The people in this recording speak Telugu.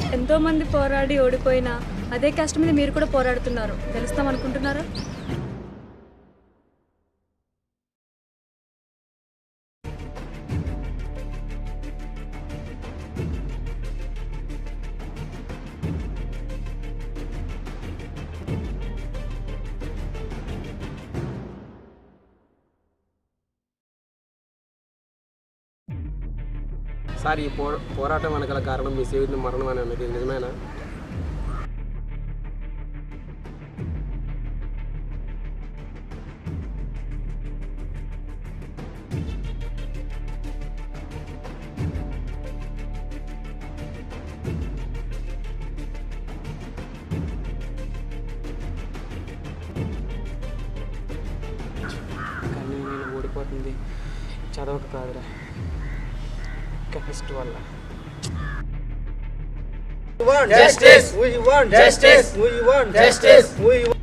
ఎంతో మంది పోరాడి ఓడిపోయినా అదే కష్టం మీద మీరు కూడా పోరాడుతున్నారు తెలుస్తాం అనుకుంటున్నారా సార్ ఈ పో పోరాటం వెనకాల కారణం మీ స్నేహితుని మరణం అని అన్నది ఇది నిజమేనా కానీ నేను ఓడిపోతుంది చదవక కాదురా కెమిస్ట్ వల్ల Justice! We want justice! We want justice! We want